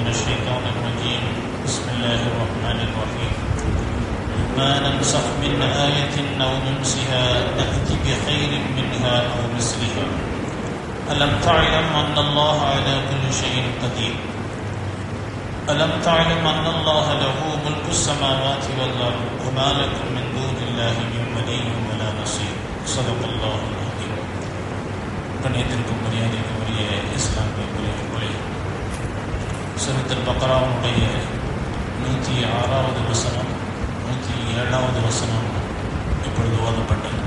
من الشيطان الرجيم بسم الله الرحمن الرحيم ما ننسخ من آية أو ننسها نأتي بخير منها أو مثلها ألم تعلم أن الله على كل شيء قدير ألم تعلم أن الله له ملك السماوات والأرض وما لكم من دون الله من ولي ولا نصير صدق الله العظيم கண்ணியத்திற்கும் மரியாதைக்கும் உரிய இஸ்லாமிய உலகங்களே சுரத்தில் பக்ராவுடைய நூற்றி ஆறாவது வசனம் நூற்றி ஏழாவது வசனம் இப்பொழுது ஓதப்பட்டது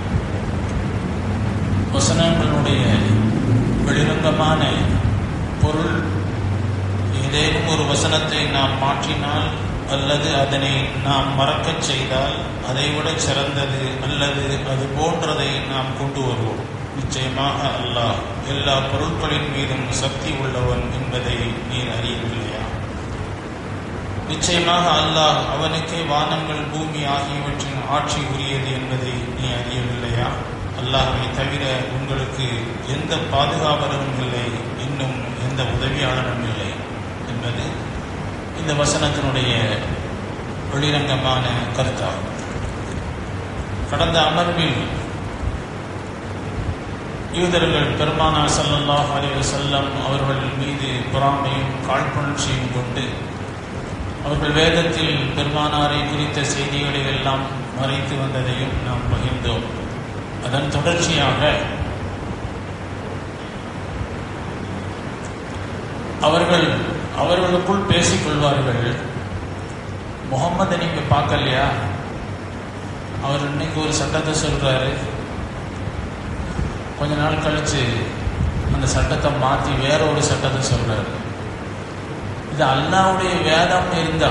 வசனங்களுடைய வெளிரங்கமான பொருள் ஏதேனும் ஒரு வசனத்தை நாம் மாற்றினால் அல்லது அதனை நாம் மறக்கச் செய்தால் அதைவிட சிறந்தது அல்லது அது போன்றதை நாம் கொண்டு வருவோம் நிச்சயமாக அல்லாஹ் எல்லா பொருட்களின் மீதும் சக்தி உள்ளவன் என்பதை நீர் அறியவில்லையா நிச்சயமாக அல்லாஹ் அவனுக்கே வானங்கள் பூமி ஆகியவற்றின் ஆட்சி உரியது என்பதை நீ அறியவில்லையா அல்லாஹை தவிர உங்களுக்கு எந்த பாதுகாவலரும் இல்லை இன்னும் எந்த உதவியாளரும் இல்லை என்பது இந்த வசனத்தினுடைய வெளிரங்கமான கருத்தாகும் கடந்த அமர்வில் யூதர்கள் பெருமானா சல்லல்லாஹ் அலைஹி வஸல்லம் அவர்கள் மீது பொறாமையும் காழ்ப்புணர்ச்சியும் கொண்டு அவர்கள் வேதத்தில் பெருமானாரை குறித்த செய்திகளை எல்லாம் மறைத்து வந்ததையும் நாம் பகிர்ந்தோம் அதன் தொடர்ச்சியாக அவர்கள் அவர்களுக்குள் பேசிக்கொள்வார்கள் முகம்மதை நீங்க பார்க்கலையா அவர் இன்னைக்கு ஒரு சட்டத்தை சொல்றாரு கொஞ்ச நாள் கழிச்சு அந்த சட்டத்தை மாற்றி வேற ஒரு சட்டத்தை சொல்றாரு இது அல்லாவுடைய வேதம் இருந்தா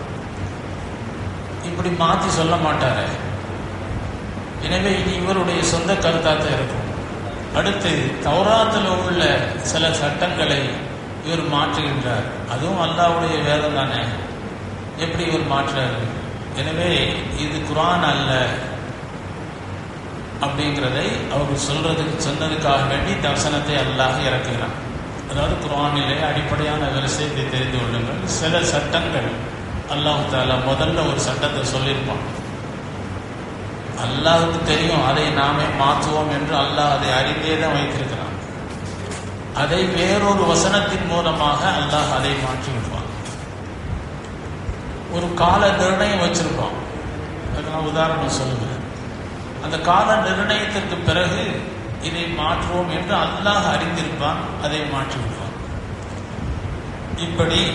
இப்படி மாற்றி சொல்ல மாட்டாரு எனவே இது இவருடைய சொந்த கருத்தாத்தான் இருக்கும் அடுத்து தௌராத்தில் உள்ள சில சட்டங்களை இவர் மாற்றுகின்றார் அதுவும் அல்லாவுடைய வேதம் தானே எப்படி இவர் மாற்றுறாரு எனவே இது குரான் அல்ல அப்படிங்கிறதை அவர்கள் சொல்றதுக்கு சொன்னதுக்காக வேண்டி தவசனத்தை அல்லாஹ் இறக்குகிறான் அதாவது குரானிலே அடிப்படையான விஷயத்தை தெரிந்து கொள்ளுங்கள் சில சட்டங்கள் அல்லாஹு தாலா முதல்ல ஒரு சட்டத்தை சொல்லியிருப்பான் அல்லாஹுக்கு தெரியும் அதை நாமே மாற்றுவோம் என்று அல்லாஹ் அதை அறிந்தே தான் வைத்திருக்கிறான் அதை வேறொரு வசனத்தின் மூலமாக அல்லாஹ் அதை மாற்றி விடுவான் ஒரு கால நிர்ணயம் வச்சிருப்பான் அதுக்கு நான் உதாரணம் சொல்லுவேன் அந்த கால நிர்ணயத்திற்கு பிறகு இதை மாற்றுவோம் என்று அல்லாஹ் அறிந்திருப்பான் அதை மாற்றி விடுவான் இப்படி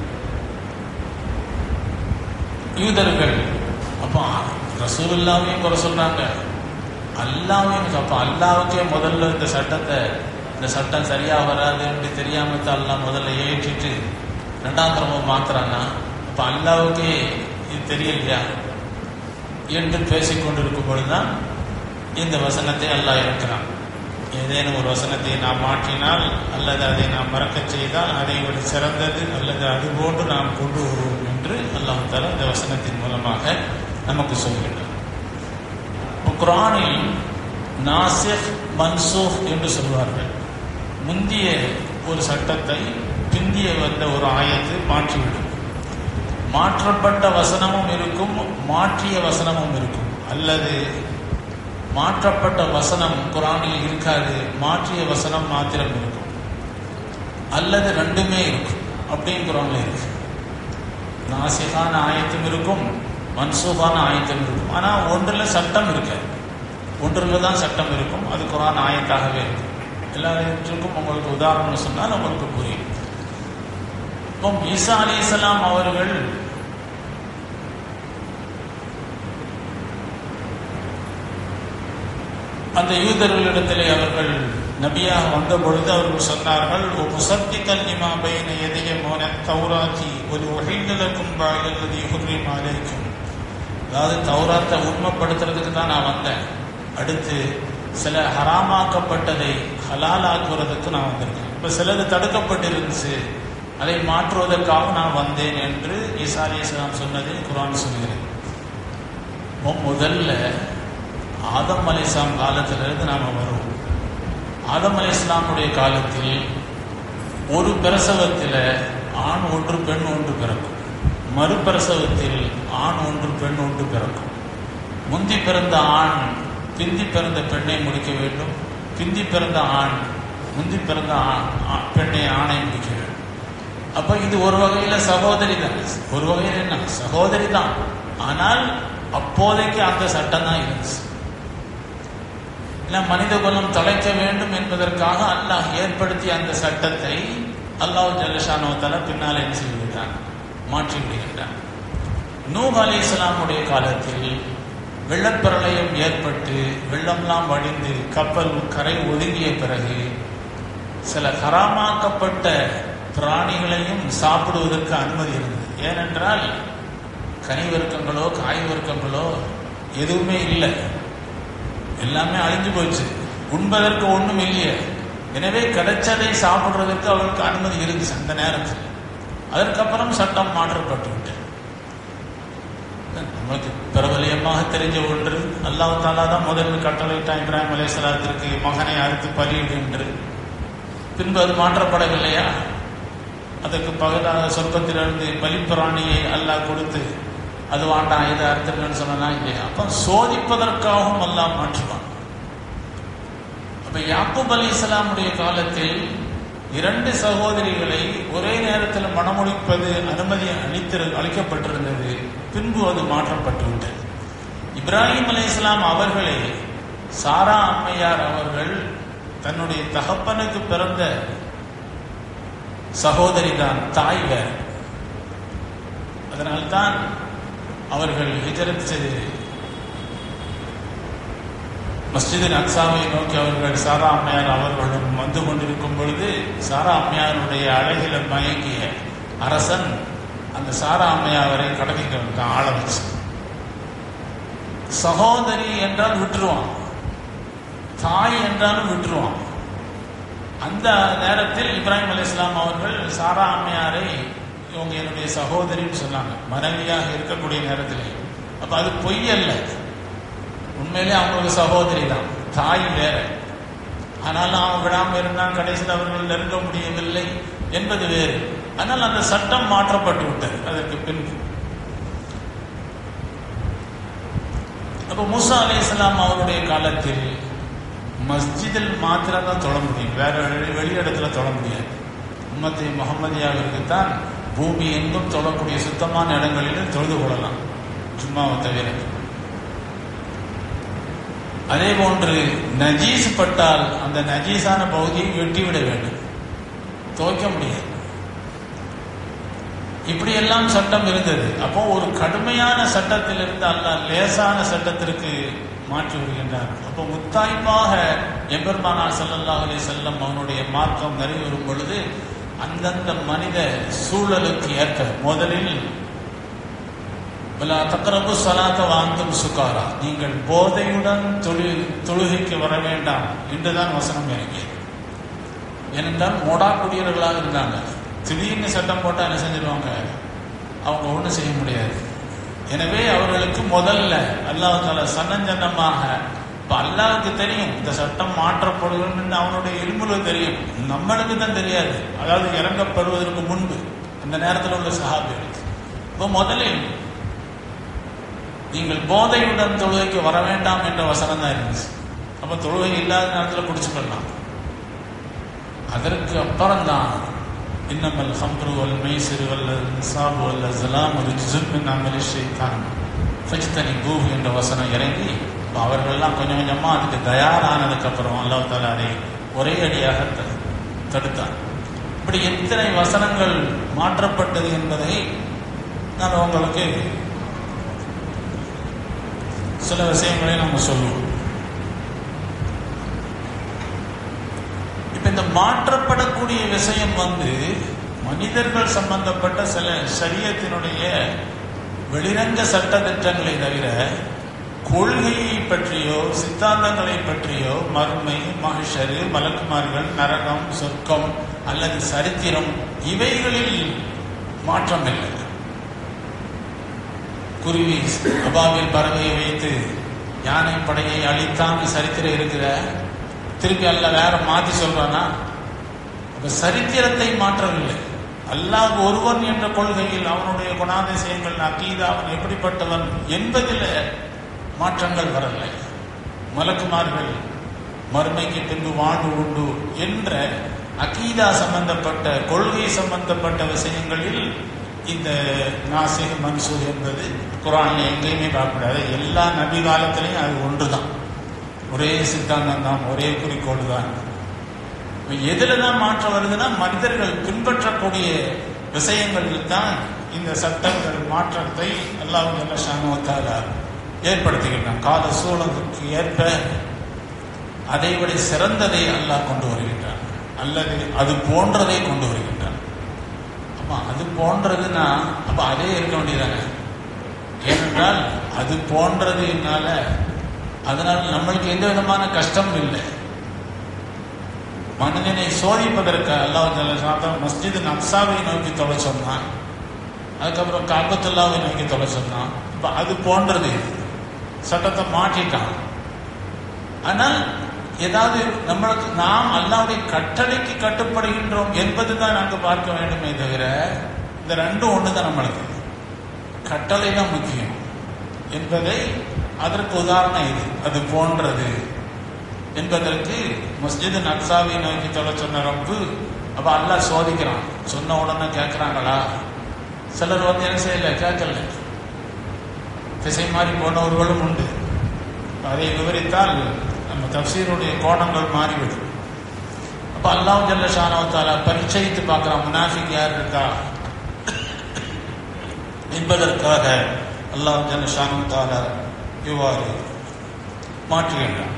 யூதர்கள் அப்போ ரசூலுல்லாவையும் குறை சொல்றாங்க அல்லாவையும் அப்போ அல்லாவுக்கே முதல்ல இந்த சட்டத்தை இந்த சட்டம் சரியா வராதுன்னு தெரியாம அல்லாஹ் முதல்ல ஏற்றிட்டு ரெண்டாம் தரமா மாத்துறான்னா அப்ப அல்லாவுக்கே இது தெரியலையா என்று பேசிக் கொண்டிருக்கும் பொழுதுதான் இந்த வசனத்தை அல்லாஹ் இருக்கிறான் ஏதேனும் ஒரு வசனத்தை நாம் மாற்றினால் அல்லது அதை நாம் மறக்க செய்தால் அதை விட சிறந்தது அல்லது அது போன்று நாம் கொண்டு வருவோம் என்று அல்லாஹ் தலா இந்த வசனத்தின் மூலமாக நமக்கு சொல்கின்றார் குரானில் நாசிக் மன்சூக் என்று சொல்வார்கள் முந்திய ஒரு சட்டத்தை பிந்திய வந்த ஒரு ஆயத்து மாற்றிவிடும் மாற்றப்பட்ட வசனமும் இருக்கும் மாற்றிய வசனமும் இருக்கும் அல்லது மாற்றப்பட்ட வசனம் குரானில் இருக்காது மாற்றிய வசனம் மாத்திரம் இருக்கும் அல்லது ரெண்டுமே இருக்கும் அப்படின்னு குரான்ல இருக்கு நாசிகான ஆயத்தும் இருக்கும் மன்சூகான ஆயத்தம் இருக்கும் ஆனால் ஒன்றில் சட்டம் இருக்காது ஒன்றில் தான் சட்டம் இருக்கும் அது குரான் ஆயத்தாகவே இருக்கும் எல்லாவற்றுக்கும் உங்களுக்கு உதாரணம் சொன்னால் உங்களுக்கு புரியும் இப்போ ஈசா அலி இஸ்லாம் அவர்கள் அந்த யூதர்களிடத்திலே அவர்கள் நபியாக வந்த பொழுது அவர்கள் சொன்னார்கள் முசத்திக்கல் நிமா பைன எதைய மோன தௌராத்தி ஒரு ஒழிந்தலக்கும் பாயிலது யுகுரி மாலைக்கும் அதாவது தௌராத்தை உண்மைப்படுத்துறதுக்கு தான் நான் வந்தேன் அடுத்து சில ஹராமாக்கப்பட்டதை ஹலாலாக்குறதுக்கு நான் வந்திருக்கேன் இப்போ சிலது தடுக்கப்பட்டிருந்துச்சு அதை மாற்றுவதற்காக நான் வந்தேன் என்று ஈசா அலி இஸ்லாம் சொன்னதை குரான் சொல்கிறது முதல்ல ஆதம் அலி இஸ்லாம் காலத்திலிருந்து நாம் வருவோம் ஆதம் அலி இஸ்லாமுடைய காலத்தில் ஒரு பிரசவத்தில் ஆண் ஒன்று பெண் ஒன்று பிறக்கும் மறுபிரசவத்தில் ஆண் ஒன்று பெண் ஒன்று பிறக்கும் முந்தி பிறந்த ஆண் பிந்தி பிறந்த பெண்ணை முடிக்க வேண்டும் பிந்தி பிறந்த ஆண் முந்தி பிறந்த ஆண் ஆ- பெண்ணை ஆணை முடிக்க வேண்டும் அப்ப இது ஒரு வகையில சகோதரி தான் ஒரு வகையில் என்ன சகோதரி தான் ஆனால் அப்போதைக்கு அந்த சட்டம் தான் இருந்துச்சு இல்ல மனித குலம் தொலைக்க வேண்டும் என்பதற்காக அல்லாஹ் ஏற்படுத்திய அந்த சட்டத்தை அல்லாஹ் ஜல்லஷானோத்தால பின்னால் என்ன செய்துவிட்டான் மாற்றி விடுகின்றான் நூஹ் அலி இஸ்லாமுடைய காலத்தில் வெள்ளப்பிரளயம் ஏற்பட்டு வெள்ளம்லாம் வடிந்து கப்பல் கரை ஒதுங்கிய பிறகு சில ஹராமாக்கப்பட்ட பிராணிகளையும் சாப்பிடுவதற்கு அனுமதி இருந்தது ஏனென்றால் கனி வர்க்கங்களோ காய் வர்க்கங்களோ எதுவுமே இல்லை எல்லாமே அழிஞ்சு போச்சு உண்பதற்கு ஒண்ணும் இல்லையே எனவே கிடைச்சதை சாப்பிடுறதுக்கு அவருக்கு அனுமதி இருந்துச்சு அந்த நேரத்தில் அதற்கப்புறம் சட்டம் மாற்றப்பட்டு விட்டது நமக்கு பிரபலியமாக தெரிஞ்ச ஒன்று அல்லாஹ் தாலா தான் முதலில் கட்டளையிட்டான் இப்ராஹிம் அலைஹிஸ்ஸலாத்திற்கு மகனை அறுத்து பலியிடு என்று பின்பு அது மாற்றப்படவில்லையா அதற்கு பகலாக சொர்க்கத்திலிருந்து பலிப்பிராணியை அல்லாஹ் கொடுத்து அது வாண்டாம் இதை அறுத்துருன்னு சொன்னா இல்லையா அப்ப சோதிப்பதற்காகவும் அல்லாஹ் மாற்றுவான் அப்ப யாக்கூப் அலி இஸ்லாமுடைய காலத்தில் இரண்டு சகோதரிகளை ஒரே நேரத்தில் மணமுடிப்பது அனுமதி அளித்திரு அளிக்கப்பட்டிருந்தது பின்பு அது மாற்றப்பட்டு விட்டது இப்ராஹிம் அலி இஸ்லாம் அவர்களே சாரா அம்மையார் அவர்கள் தன்னுடைய தகப்பனுக்கு பிறந்த சகோதரி தான் தாய் வேறு அதனால்தான் அவர்கள் ஹிஜரத் செய்து மஸ்ஜிதின் அக்சாவை நோக்கி அவர்கள் சாரா அம்மையார் அவர்களும் வந்து கொண்டிருக்கும் பொழுது சாரா அம்மையாருடைய அழகில மயங்கிய அரசன் அந்த சாரா அம்மையாரை கடத்திட்டு வந்தான் ஆள வச்சு சகோதரி என்றால் விட்டுருவான் தாய் என்றாலும் விட்டுருவான் அந்த நேரத்தில் இப்ராஹிம் அலி இஸ்லாம் அவர்கள் சாரா அம்மையாரை இவங்க என்னுடைய சகோதரின்னு சொன்னாங்க மனைவியாக இருக்கக்கூடிய நேரத்தில் அப்ப அது பொய் அல்ல உண்மையிலே அவங்களுக்கு சகோதரி தான் தாய் வேற ஆனாலும் அவன் விடாம இருந்தான் கடைசியில் அவர்கள் நெருங்க முடியவில்லை என்பது வேறு ஆனால் அந்த சட்டம் மாற்றப்பட்டு விட்டது அதற்கு பின்பு அப்ப மூசா அலி இஸ்லாம் அவருடைய காலத்தில் மஸ்ஜிதில் மாத்திரம் தான் தொழ முடியும் வேற வெளி- வெளி இடத்துல தொழ முடியாது உம்மத்தை முகமதியாவிற்கு தான் பூமி எங்கும் தொழக்கூடிய சுத்தமான இடங்களிலும் தொழுது கொள்ளலாம் சும்மாவை தவிர அதே போன்று நஜீஸ் பட்டால் அந்த நஜீஸான பகுதியை வெட்டிவிட வேண்டும் துவைக்க முடியாது இப்படியெல்லாம் சட்டம் இருந்தது அப்போ ஒரு கடுமையான சட்டத்திலிருந்து அல்லாஹ் லேசான சட்டத்திற்கு மாற்றி விடுகின்றார் அப்போ முத்தாய்ப்பாக எம்பெருமானார் ஸல்லல்லாஹு அலைஹி செல்லம் அவனுடைய மார்க்கம் நிறைவேறும் பொழுது அந்தந்த மனித சூழலுக்கு ஏற்க முதலில் வலா தக்ரபு சலாத்த வாந்தும் சுகாரா நீங்கள் போதையுடன் தொழு தொழுகைக்கு வர வேண்டாம் என்றுதான் வசனம் இறங்கியது ஏனென்றால் மோடா குடியவர்களாக இருந்தாங்க திடீர்னு சட்டம் போட்டா என்ன செஞ்சிருவாங்க அவங்க ஒன்றும் செய்ய முடியாது எனவே அவர்களுக்கு முதல்ல அல்லாஹ் தால சன்னஞ்சன்னமாக இப்ப அல்லாஹ்வுக்கு தெரியும் இந்த சட்டம் மாற்றப்படுகிறது அவனுடைய இருமுறை தெரியும் நம்மளுக்கு தான் தெரியாது அதாவது இறங்கப்படுவதற்கு முன்பு அந்த நேரத்தில் உள்ள சஹாபிகளுக்கு இப்போ முதலில் நீங்கள் போதையுடன் தொழுகைக்கு வர வேண்டாம் என்ற வசனம் தான் இருந்துச்சு அப்ப தொழுகை இல்லாத நேரத்தில் குடிச்சுக்கலாம் அதற்கு அப்புறம் தான் இன்னமல் ஹம்ரு வல் மைசிறு வல்ல நிசாபு வல்ல ஜலாம் ஒரு ஜுல்மின் அமலி ஷைத்தான் ஃபஜ்தனி பூஹ் என்ற வசனம் இறங்கி இப்ப அவர்கள்லாம் கொஞ்சம் கொஞ்சமா அதுக்கு தயாரானதுக்கு அப்புறம் அல்லாஹ் தாலா அதை ஒரே அடியாக த- தடுத்தான் இப்படி எத்தனை வசனங்கள் மாற்றப்பட்டது என்பதை நான் உங்களுக்கு சில விஷயங்களை நம்ம சொல்லுவோம் இப்ப இந்த மாற்றப்படக்கூடிய விஷயம் வந்து மனிதர்கள் சம்பந்தப்பட்ட சில சரியத்தினுடைய வெளிரங்க சட்ட திட்டங்களை தவிர கொள்கையை பற்றியோ சித்தாந்தங்களை பற்றியோ மறுமை மகிஷரு மலக்குமார்கள் நரகம் சொர்க்கம் அல்லது சரித்திரம் இவைகளில் மாற்றம் இல்லை குருவி அபாவில் பறவையை வைத்து யானை படையை அழித்தான்னு சரித்திரம் இருக்கிற திருப்பி அல்ல வேற மாத்தி சொல்றானா அப்ப சரித்திரத்தை மாற்றவில்லை அல்லாஹ் ஒருவன் என்ற கொள்கையில் அவனுடைய குணாதிசயங்கள் அக்கீதா அவன் எப்படிப்பட்டவன் என்பதில் மாற்றங்கள் வரலை மலக்குமார்கள் மறுமைக்கு பின்பு வாழ்வு உண்டு என்ற அகீதா சம்பந்தப்பட்ட கொள்கை சம்பந்தப்பட்ட விஷயங்களில் இந்த நாசிக் மன்சூர் என்பது குரான்ல எங்கேயுமே பார்க்க முடியாது எல்லா நபி காலத்திலையும் அது ஒன்றுதான் ஒரே சித்தாந்தம் தான் ஒரே குறிக்கோள் தான் எதுல தான் மாற்றம் வருதுன்னா மனிதர்கள் பின்பற்றக்கூடிய விஷயங்களில் தான் இந்த சட்டங்கள் மாற்றத்தை அல்லாஹ் ஜல்லஷானுவத்தால ஏற்படுத்துகின்றான் கால சூழலுக்கு ஏற்ப அதைவிட சிறந்ததை அல்லாஹ் கொண்டு வருகின்றான் அல்லது அது போன்றதை கொண்டு வருகின்றான் அப்ப அது போன்றதுன்னா அப்ப அதே இருக்க வேண்டியதானே ஏனென்றால் அது போன்றதுனால அதனால நம்மளுக்கு எந்த விதமான கஷ்டமும் இல்லை மனிதனை சோதிப்பதற்கு அல்லாஹ் மஸ்ஜித் நப்சாவை நோக்கி தொலை சொன்னான் அதுக்கப்புறம் காபத்துல்லாவை நோக்கி தொலை சொன்னான் இப்ப அது போன்றது சட்டத்தை மாற்றிட்டான் ஆனால் ஏதாவது நம்மளுக்கு நாம் அல்லாவுடைய கட்டளைக்கு கட்டுப்படுகின்றோம் என்பது தான் நாங்கள் பார்க்க வேண்டுமே தவிர இந்த ரெண்டும் ஒன்று தான் நம்மளுக்கு கட்டளை தான் முக்கியம் என்பதை அதற்கு உதாரணம் இது அது போன்றது என்பதற்கு மஸ்ஜித் நக்சாவை நோக்கி தொலை சொன்ன ரப்பு அப்ப அல்லாஹ் சோதிக்கிறான் சொன்ன உடனே கேட்கிறாங்களா சிலர் வந்து என்ன செய்யல கேட்கல திசை மாறி போனவர்களும் உண்டு அதை விவரித்தால் நம்ம தப்சீருடைய கோணங்கள் மாறிவிடும் அப்ப அல்லாஹ் ஜல்ல ஷானவத்தால பரிச்சயித்து பார்க்கிறான் முனாஃபிக் யார் இருக்கா என்பதற்காக அல்லாஹ் ஜல்ல ஷானவத்தால இவ்வாறு மாற்றுகின்றான்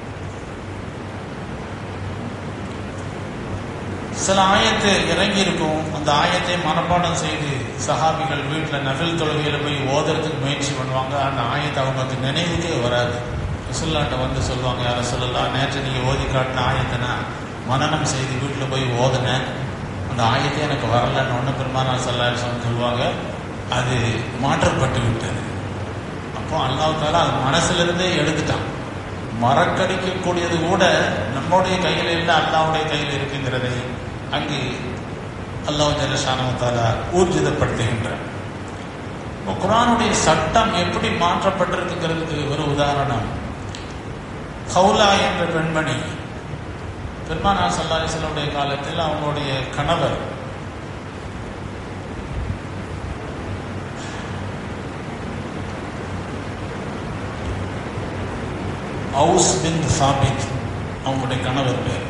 சில ஆயத்து இறங்கி இருக்கும் அந்த ஆயத்தை மனப்பாடம் செய்து சஹாபிகள் வீட்டில் நபில் தொழுகையில போய் ஓதுறதுக்கு முயற்சி பண்ணுவாங்க அந்த ஆயத்தை அவங்களுக்கு நினைவுக்கே வராது ரசுல்லாட்ட வந்து சொல்லுவாங்க யார சொல்லலாம் நேற்று நீங்கள் ஓதி காட்டின ஆயத்தினா மனநம் செய்து வீட்டில் போய் ஓதுனேன் அந்த ஆயத்தை எனக்கு வரலன்னு ஒன்று பெருமானா சொல்லாரு சொல்லுவாங்க அது மாற்றப்பட்டு விட்டது அப்போ அல்லாவுக்கால அது மனசுலேருந்தே எடுத்துட்டான் மறக்கடிக்கக்கூடியது கூட நம்முடைய கையில் இல்லை அல்லாவுடைய கையில் இருக்குங்கிறதை அங்கு அல்லாஹ் ஜலசானவத்தால ஊர்ஜிதப்படுத்துகின்றார் குரானுடைய சட்டம் எப்படி மாற்றப்பட்டிருக்குங்கிறதுக்கு ஒரு உதாரணம் ஹவுலா என்ற பெண்மணி பெருமானா சல்லாஹிசலுடைய காலத்தில் அவங்களுடைய கணவர் அவுஸ் பின் சாபித் அவங்களுடைய கணவர் பேர்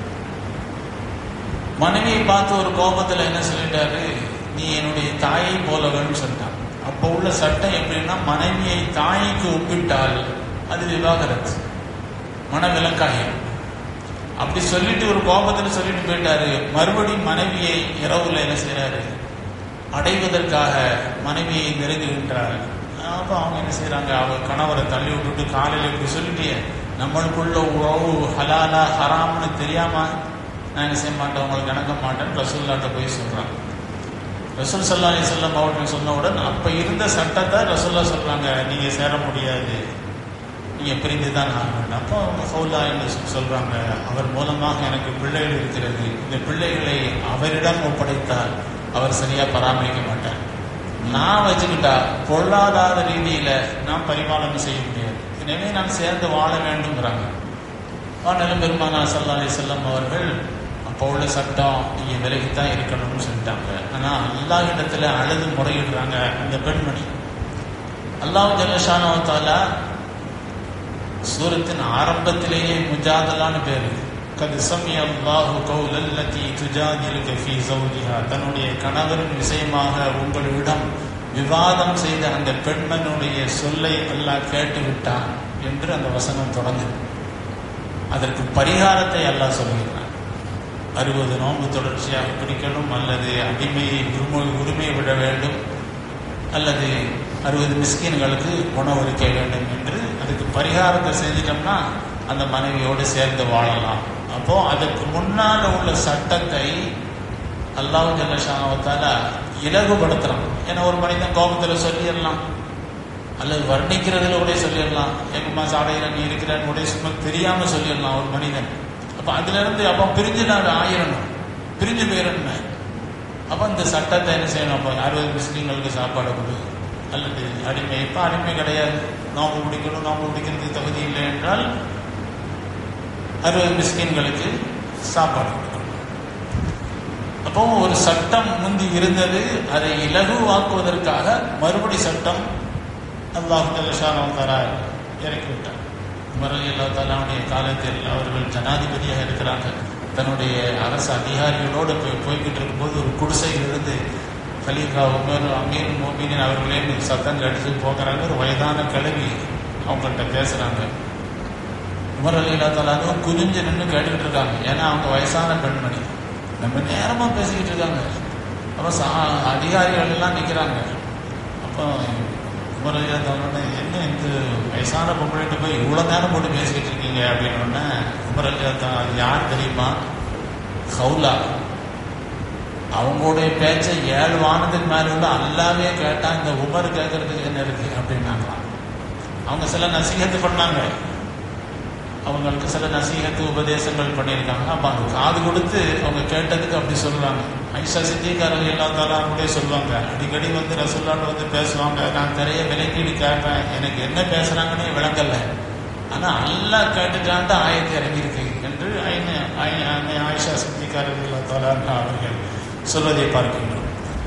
மனைவியை பார்த்து ஒரு கோபத்தில் என்ன சொல்லிட்டாரு நீ என்னுடைய தாயை போலவன்னு சொல்லிட்டான் அப்போ உள்ள சட்டம் எப்படின்னா மனைவியை தாய்க்கு ஒப்பிட்டால் அது விவாகரத்து மனவிலக்காயம் அப்படி சொல்லிட்டு ஒரு கோபத்தில் சொல்லிட்டு போயிட்டாரு மறுபடியும் மனைவியை இரவுல என்ன செய்யறாரு அடைவதற்காக மனைவியை நெருங்குகின்றார் அப்போ அவங்க என்ன செய்யறாங்க அவங்க கணவரை தள்ளி விட்டுட்டு காலையில் இப்படி சொல்லிட்டே நம்மளுக்குள்ள உறவு ஹலாலா ஹராம்னு தெரியாம நான் என்ன செய்ய மாட்டேன் உங்களுக்கு இணக்க மாட்டேன்னு ரசூல்லாட்ட போய் சொல்றாங்க ரசூல் சல்லா அலி சொல்லம் அவர்கள் சொன்னவுடன் அப்ப இருந்த சட்டத்தை ரசூல்லா சொல்றாங்க நீங்க சேர முடியாது நீங்க பிரிந்து தான் ஆகணும் அப்போ அவங்க ஹவுலா என்று சொல்றாங்க அவர் மூலமாக எனக்கு பிள்ளைகள் இருக்கிறது இந்த பிள்ளைகளை அவரிடம் ஒப்படைத்தால் அவர் சரியா பராமரிக்க மாட்டார் நான் வச்சுக்கிட்டா பொருளாதார ரீதியில நான் பரிபாலனை செய்ய முடியாது எனவே நான் சேர்ந்து வாழ வேண்டும்ங்கிறாங்க ஆனாலும் பெருமானா சல்லா அலி செல்லம் அவர்கள் அப்போ உள்ள சட்டம் நீங்க விலகித்தான் இருக்கணும்னு சொல்லிட்டாங்க ஆனா அல்லாஹ் இடத்துல அழுது முறையிடுறாங்க அந்த பெண்மணி அல்லாஹ் ஜல்லஷானவத்தால சூரத்தின் ஆரம்பத்திலேயே முஜாதலான்னு பேரு கது சமி அல்லாஹு கௌலல்லதி துஜாதிலுக்கு ஃபீ ஜௌஜிஹா தன்னுடைய கணவரின் விஷயமாக உங்களிடம் விவாதம் செய்த அந்த பெண்மனுடைய சொல்லை அல்லாஹ் கேட்டு விட்டான் என்று அந்த வசனம் தொடங்குது அதற்கு பரிகாரத்தை அல்லாஹ் சொல்கிறான் அறுபது நோன்பு தொடர்ச்சியாக பிடிக்கணும் அல்லது அடிமையை உரிமை உரிமை விட வேண்டும் அல்லது அறுபது மிஸ்கின்களுக்கு உணவளிக்க வேண்டும் என்று அதுக்கு பரிகாரத்தை செஞ்சிட்டோம்னா அந்த மனைவியோடு சேர்ந்து வாழலாம் அப்போ அதற்கு முன்னால உள்ள சட்டத்தை அல்லாஹ் ஜல்லஷானவத்தால இலகுபடுத்துறான் ஏன்னா ஒரு மனிதன் கோபத்தில் சொல்லிடலாம் அல்லது வர்ணிக்கிறதுல கூட சொல்லிடலாம் எங்கம்மா சாடையில நீ இருக்கிறான்னு கூட சும்மா தெரியாம சொல்லிடலாம் ஒரு மனிதன் அப்ப அதுல இருந்து அப்ப பிரிஞ்சு நாங்க ஆயிரணும் பிரிஞ்சு போயிடணும் அப்போ இந்த சட்டத்தை என்ன செய்யணும் அப்போ அறுபது மிஸ்கிங்களுக்கு சாப்பாடு கொடு அல்லது அடிமை இப்போ அடிமை கிடையாது நோம்பு பிடிக்கணும் நோம்பு பிடிக்கிறதுக்கு தகுதி இல்லை என்றால் அறுபது மிஸ்கின்களுக்கு சாப்பாடு கொடுக்கணும் அப்போ ஒரு சட்டம் முந்தி இருந்தது அதை இலகுவாக்குவதற்காக மறுபடி சட்டம் அல்லாஹு தலா இறக்கிவிட்டார் மரலி அல்லா தாலாவுடைய காலத்தில் அவர்கள் ஜனாதிபதியாக இருக்கிறாங்க தன்னுடைய அரசு அதிகாரிகளோடு போய் போய்கிட்டு இருக்கும்போது ஒரு குடிசையிலிருந்து கலீஃபா உமர் அமீர் மோமினின் அவர்களே சத்தம் கடிச்சு போகிறாங்க ஒரு வயதான கிழவி அவங்கள்ட்ட பேசுகிறாங்க உமர் அலி அல்லா தாலாவும் குனிஞ்சு நின்று கேட்டுக்கிட்டு இருக்காங்க ஏன்னா அவங்க வயசான பெண்மணி நம்ம நேரமாக பேசிக்கிட்டு இருக்காங்க அப்போ சா அதிகாரிகள் எல்லாம் நிற்கிறாங்க அப்போ உமர் அலி அல்லா தாலா என்ன இந்த வயசான பொம்பளைகிட்ட போய் இவ்வளோ நேரம் போட்டு பேசிக்கிட்டு இருக்கீங்க அப்படின்னு உமர் அலி அல்லா தாலா அது யார் தெரியுமா ஹவுலா அவங்களுடைய பேச்சை ஏழு வானத்துக்கு மேலே உள்ள அல்லாவே கேட்டா இந்த உமர் கேட்கறதுக்கு என்ன இருக்கு அப்படின்னாங்களாம் அவங்க சில நசீகத்து பண்ணாங்க அவங்களுக்கு சில நசீகத்து உபதேசங்கள் பண்ணியிருக்காங்க அப்போ அவங்க காது கொடுத்து அவங்க கேட்டதுக்கு அப்படி சொல்றாங்க ஐஷா சித்திகாரர்கள் எல்லா தாலாருடைய சொல்லுவாங்க அடிக்கடி வந்து ரசுல்லாட்ட வந்து பேசுவாங்க நான் நிறைய விலக்கீடு கேட்பேன் எனக்கு என்ன பேசுறாங்கன்னே விளங்கல ஆனா அல்லா கேட்டுட்டான்ட்டு ஆயத்தை இறங்கியிருக்கு என்று ஐன- ஐ- ஐ- ஆயிஷா சித்திகாரர்கள் எல்லா தாலாரு அவர்கள் சொல்வதை பார்க்கின்றோம்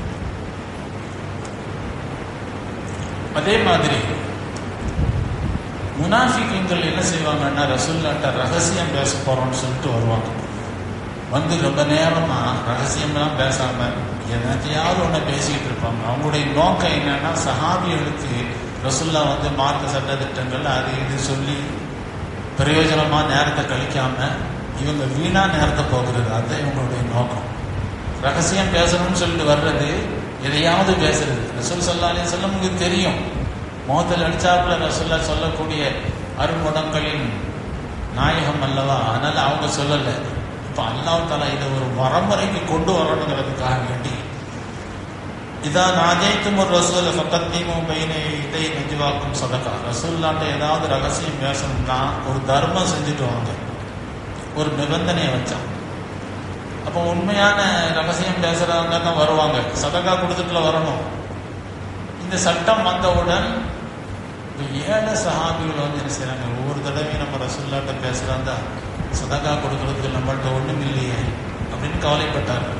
அதே மாதிரி முனாஃபிக்குங்கள் என்ன செய்வாங்கன்னா ரசூல்லாட்ட ரகசியம் பேச போறோம்னு சொல்லிட்டு வருவாங்க வந்து ரொம்ப நேரமா ரகசியம்லாம் பேசாம எதாத்தையாவது ஒன்று பேசிக்கிட்டு இருப்பாங்க அவங்களுடைய நோக்கம் என்னன்னா சஹாபிகளுக்கு ரசுல்லா வந்து மார்க்க சட்ட திட்டங்கள் அது இது சொல்லி பிரயோஜனமா நேரத்தை கழிக்காம இவங்க வீணா நேரத்தை போகிறது அதுதான் இவங்களுடைய நோக்கம் ரகசியம் பேசணும்னு சொல்லிட்டு வர்றது எதையாவது பேசுறது ரசூல் சல்லா அலி சொல்லம் தெரியும் முகத்தில் அடிச்சாப்புல ரசூல்லா சொல்லக்கூடிய அருமுகங்களின் நாயகம் அல்லவா அதனால அவங்க சொல்லலை இப்போ அல்லாஹ் தாலா இதை ஒரு வரமுறைக்கு கொண்டு வரணுங்கிறதுக்காக வேண்டி இதா நாஜைக்கும் ஒரு ரசூல ஃபக்கத்தீமும் பைன இதை நெஜிவாக்கும் சதக்கா ரசூல்லாட்ட ஏதாவது ரகசியம் பேசணும்னா ஒரு தர்மம் செஞ்சுட்டு வாங்க ஒரு நிபந்தனையை வச்சான் அப்போ உண்மையான ரகசியம் பேசுறவங்க தான் வருவாங்க சதக்கா கொடுத்துட்டுல வரணும் இந்த சட்டம் வந்தவுடன் இப்ப ஏழை சஹாபிகள் வந்து என்ன செய்றாங்க ஒவ்வொரு தடவையும் நம்ம ரசூல்லாட்ட பேசுறாங்க சதக்கா கொடுக்கறதுக்கு நம்மள்ட்ட ஒண்ணும் இல்லையே அப்படின்னு கவலைப்பட்டார்கள்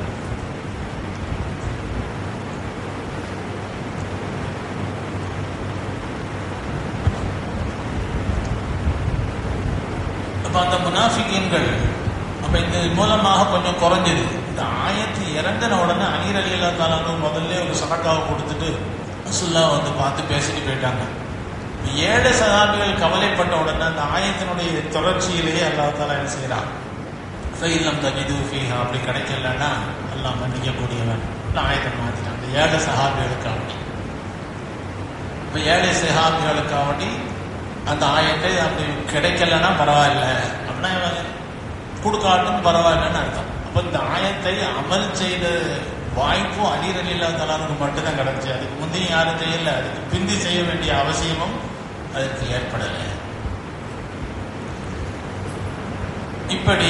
அப்ப அந்த முனாஃபிகீன்கள் அப்ப இந்த மூலமாக கொஞ்சம் குறைஞ்சது இந்த ஆயத்து இறங்கின உடனே அமீர் அலி அல்லா தாலானும் முதல்ல ஒரு சதக்காவை கொடுத்துட்டு ரசுல்லா வந்து பார்த்து பேசிட்டு போயிட்டாங்க ஏழை சகாபிகள் கவலைப்பட்ட உடனே அந்த ஆயத்தினுடைய தொடர்ச்சியிலேயே அல்லா தாலா என்ன செய்யறான் இல்லம் தஜிது ஃபீஹா அப்படி கிடைக்கலன்னா எல்லாம் மன்னிக்கக்கூடியவன் இல்லை ஆயத்தை மாத்திட்டான் அந்த ஏழை சகாபிகளுக்காக இப்போ ஏழை சகாபிகளுக்காக அந்த ஆயத்தை அப்படி கிடைக்கலன்னா பரவாயில்ல அப்படின்னா இவன் கொடுக்காட்டும் பரவாயில்லன்னு அர்த்தம் அப்போ இந்த ஆயத்தை அமல் செய்த வாய்ப்பும் அலீர் அலி தலானுக்கு மட்டும்தான் கிடைச்சி அதுக்கு முந்தையும் யாரும் செய்யல அதுக்கு பிந்தி செய்ய வேண்டிய அவசியமும் அதுக்கு ஏற்படலை இப்படி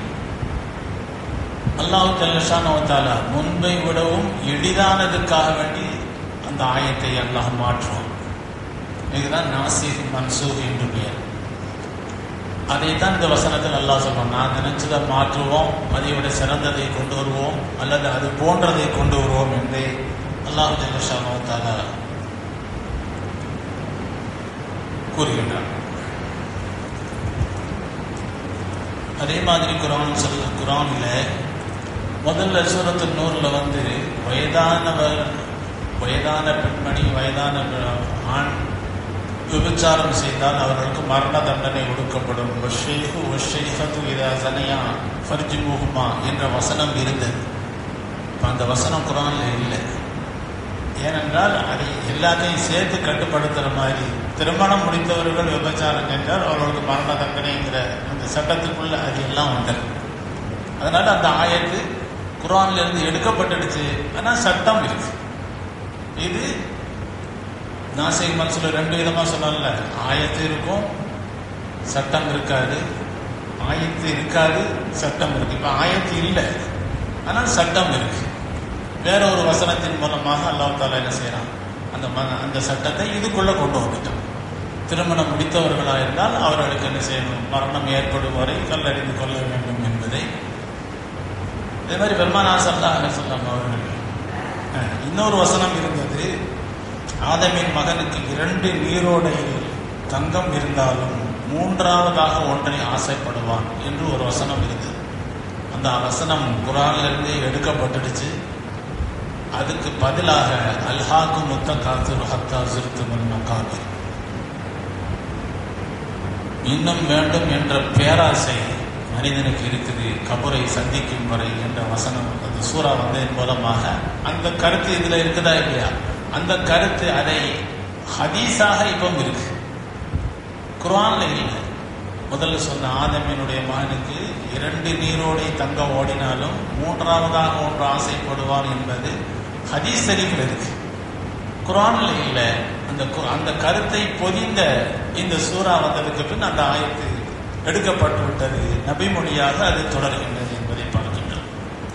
அல்லாஹ் ஜல்லஷானவத்தாலா முன்பை விடவும் எளிதானதுக்காக வேண்டி அந்த ஆயத்தை அல்லாஹ் மாற்றுவான் இதுதான் நாசிக் மன்சூக் என்று பெயர் அதைத்தான் இந்த வசனத்தில் அல்லாஹ் சொல்றான் நான் நினைச்சதை மாற்றுவோம் அதை விட சிறந்ததை கொண்டு வருவோம் அல்லது அது போன்றதை கொண்டு வருவோம் என்று அல்லாஹ் ஜல்லஷானவத்தாலா கூறுகின்றான் அதே மாதிரி குரான் சொல்ல குரான்ல முதல்ல சூரத்து நூறுல வந்து வயதானவர் வயதான பெண்மணி வயதான ஆண் விபச்சாரம் செய்தால் அவர்களுக்கு மரண தண்டனை ஒடுக்கப்படும் ஒஷேஹு ஒஷேஹத்து இதா சனையா ஃபர்ஜி முகுமா என்ற வசனம் இருந்தது இப்ப அந்த வசனம் குரான்ல இல்லை ஏனென்றால் அதை எல்லாத்தையும் சேர்த்து கட்டுப்படுத்துற மாதிரி திருமணம் முடித்தவர்கள் விபச்சாரம் சென்றால் அவர்களுக்கு மரண தண்டனைங்கிற அந்த சட்டத்துக்குள்ள அது எல்லாம் வந்தது அதனால அந்த ஆயத்து குரான்ல இருந்து எடுக்கப்பட்டுடுச்சு ஆனா சட்டம் இருக்கு இது நாசிக் மனசுல ரெண்டு விதமா சொன்னல ஆயத்து இருக்கும் சட்டம் இருக்காது ஆயத்து இருக்காது சட்டம் இருக்கு இப்ப ஆயத்து இல்லை ஆனால் சட்டம் இருக்கு வேற ஒரு வசனத்தின் மூலமாக அல்லாஹ் தாலா என்ன செய்யறான் அந்த ம- அந்த சட்டத்தை இதுக்குள்ள கொண்டு வந்துட்டான் திருமணம் முடித்தவர்களாக இருந்தால் அவர்களுக்கு என்ன செய்யணும் மரணம் ஏற்படும் வரை கல்லறிந்து கொள்ள வேண்டும் என்பதை இதே மாதிரி பெருமானா சல்லாஹ் சொல்லாம் அவர்கள் அஹ், இன்னொரு வசனம் இருந்தது ஆதமின் மகனுக்கு இரண்டு நீரோடையில் தங்கம் இருந்தாலும் மூன்றாவதாக ஒன்றை ஆசைப்படுவான் என்று ஒரு வசனம் இருந்தது அந்த வசனம் குரான்ல இருந்தே எடுக்கப்பட்டுடுச்சு அதுக்கு பதிலாக அல்ஹாக்கு முத்த காத்து ஹத்தா சிறுத்து மக்காபி இன்னும் வேண்டும் என்ற பேராசை மனிதனுக்கு இருக்குது கபரை சந்திக்கும் வரை என்ற வசனம் அந்த சூறா வந்ததன் மூலமாக அந்த கருத்து இதுல இருக்குதா இல்லையா அந்த கருத்து அதை ஹதீஸாக இப்போ இருக்கு குர்ஆன்ல இல்லை முதல்ல சொன்ன ஆதமினுடைய மகனுக்கு இரண்டு நீரோடை தங்க ஓடினாலும் மூன்றாவதாக ஒன்று ஆசைப்படுவான் என்பது ஹதீஸ் ஷரீஃப்ல இருக்கு குர்ஆன்ல இல்லை அந்த கு- அந்த கருத்தை பொதிந்த இந்த சூறா வந்ததுக்கு பின் அந்த ஆயத்து எடுக்கப்பட்டு விட்டது நபிமொழியாக அது தொடர்கின்றது என்பதை பார்க்கின்றோம்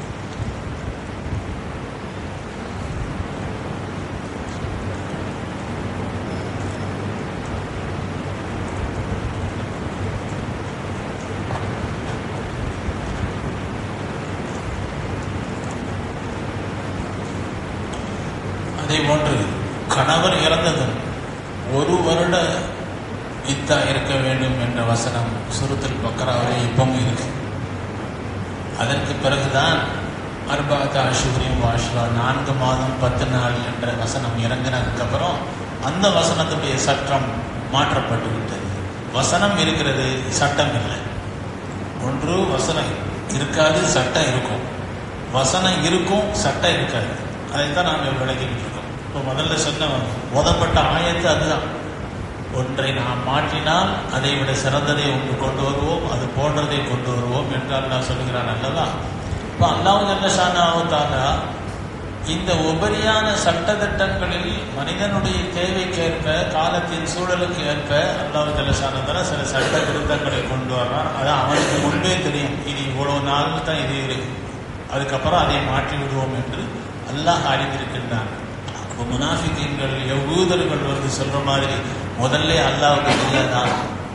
அதே போன்று கணவர் இறந்ததும் ஒரு வருட இத்தா இருக்க வேண்டும் என்ற வசனம் சுருத்தில் பக்கராவிலே இப்பவும் இருக்கு அதற்கு பிறகுதான் அர்பாத் ஆஷூரியம் வாஷ்ரா நான்கு மாதம் பத்து நாள் என்ற வசனம் இறங்கினதுக்கு அப்புறம் அந்த வசனத்துடைய சட்டம் மாற்றப்பட்டு விட்டது வசனம் இருக்கிறது சட்டம் இல்லை ஒன்று வசனம் இருக்காது சட்டம் இருக்கும் வசனம் இருக்கும் சட்டம் இருக்காது அதைத்தான் நாம் விளக்கிட்டு இருக்கோம் இப்போ முதல்ல சொன்ன ஓதப்பட்ட ஆயத்து அதுதான் ஒன்றை நாம் மாற்றினால் அதை விட சிறந்ததை ஒன்று கொண்டு வருவோம் அது போன்றதை கொண்டு வருவோம் என்று அல்லாஹ் சொல்கிறான் அல்லவா இப்போ அல்லாஹ் ஜல்லஷானாவுத்தாலா இந்த உபரியான சட்டத்திட்டங்களில் மனிதனுடைய தேவைக்கேற்ப காலத்தின் சூழலுக்கு ஏற்ப அல்லாஹ் ஜல்லஷானதால சில சட்ட திருத்தங்களை கொண்டு வர்றான் அது அவனுக்கு முன்பே தெரியும் இது இவ்வளவு நாள் தான் இது இருக்கு அதுக்கப்புறம் அதை மாற்றி விடுவோம் என்று அல்லாஹ் அறிந்திருக்கின்றான் அப்போ முனாஃபிகீன்கள் யகூதர்கள் வந்து சொல்ற மாதிரி முதல்ல அல்லாவுக்கு தெரியாதான்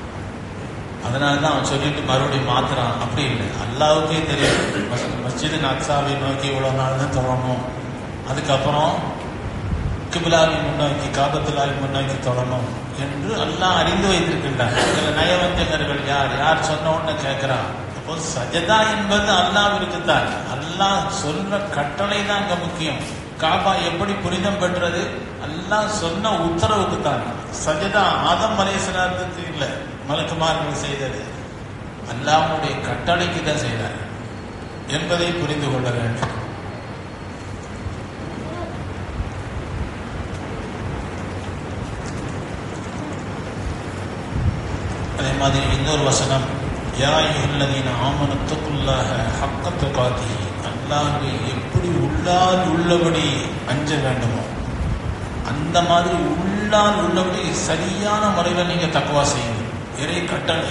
அதனால தான் அவன் சொல்லிட்டு மறுபடியும் மாத்துறான் அப்படி இல்லை அல்லாவுக்கே தெரியும் மஸ்- மஸ்ஜிது நக்சாவை நோக்கி இவ்வளவு நாள் தான் தொடரணும் அதுக்கப்புறம் கிபிலாவை முன்னோக்கி காபத்துலாவை முன்னோக்கி தொடரணும் என்று அல்லாஹ் அறிந்து வைத்திருக்கின்றான் இதுல நயவஞ்சகர்கள் யார் யார் சொன்ன உடனே கேட்கிறான் அப்போ சஜதா என்பது அல்லாவிற்கு தான் அல்லாஹ் சொல்ற கட்டளை தான் அங்க முக்கியம் காபா எப்படி புனிதம் பெற்றது அல்லாஹ் சொன்ன உத்தரவுக்கு தான் சஜதா ஆதம் மலேசனாத்துக்கு இல்ல மலக்குமார்கள் செய்தது அல்லாஹ்வுடைய கட்டளைக்கு தான் செய்தார் என்பதை புரிந்து கொள்ள வேண்டும் அதே மாதிரி இன்னொரு வசனம் யா யுல்லதீன ஆமனத்துக்குள்ளாக ஹக்கத்து காத்தி அல்லாஹ்வை எப்படி உள்ளால் உள்ளபடி அஞ்ச வேண்டுமோ அந்த மாதிரி உள்ளால் உள்ளபடி சரியான முறையில் நீங்க தக்குவா செய்யுங்க இறை கட்டளை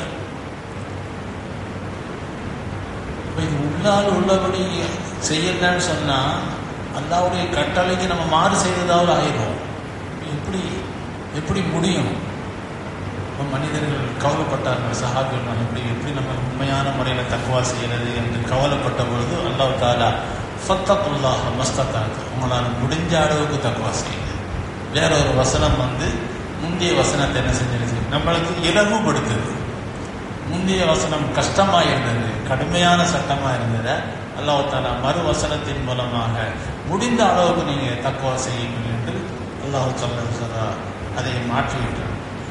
இப்ப இது உள்ளால் உள்ளபடி செய்யலன்னு சொன்னா அல்லாவுடைய கட்டளைக்கு நம்ம மாறு செய்ததாவது ஆயிரும் எப்படி எப்படி முடியும் அப்ப மனிதர்கள் கவலைப்பட்டார்கள் சஹாபிகள் நான் எப்படி எப்படி நம்ம உண்மையான முறையில் தக்குவா செய்யறது என்று கவலைப்பட்ட பொழுது அல்லாஹ் தாலா ஃபத்தகுல்லாஹ் மஸ்தத்தாக்கு உங்களால் முடிஞ்ச அளவுக்கு தக்குவா செய்யுங்க வேற ஒரு வசனம் வந்து முந்தைய வசனத்தை என்ன செஞ்சிருச்சு நம்மளுக்கு இலகுபடுத்துது முந்தைய வசனம் கஷ்டமா இருந்தது கடுமையான சட்டமா இருந்தது அல்லாஹ் தாலா மறு வசனத்தின் மூலமாக முடிந்த அளவுக்கு நீங்க தக்குவா செய்யுங்கள் என்று அல்லாஹ் சொல்ல அதை மாற்றிவிட்டார்